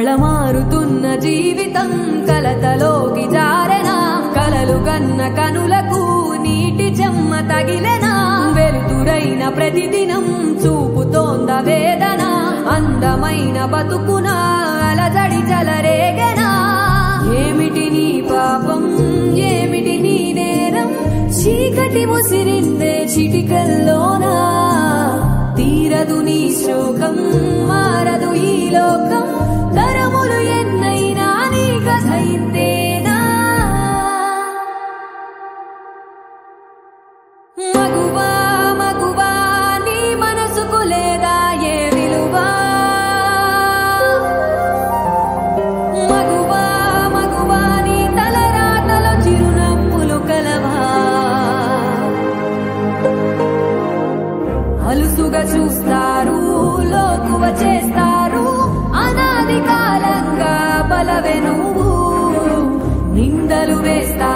కళమారుతున్న జీవితం కలతలోకి జారెనా కలలు గన్న కనులకు నీటి చెమ్మ తగిలెనా వెలుతురైన ప్రతిదినం చూపుతోంద వేదన అందమైన బతుకున అలజడి చలరేగనా ఏమిటి నీ పాపం ఏమిటి నీ నేరం చీకటి ముసిరిందే చిటికల్లోనా తీరదు నీ శోకం మారదు ఈ లోకం తరములు ఎన్నైనా నీ కథ ఇంతేనా మగువా మగువా నీ మనసుకు లేదా ఏ విలువా మగువా మగువా నీ తలరాతలో చిరునవ్వులు కలవా అలుసుగా చూస్తారు లోకువ చేస్తారు అనాది కాలంగా బలవె నువ్వు నిందలు వేస్తారు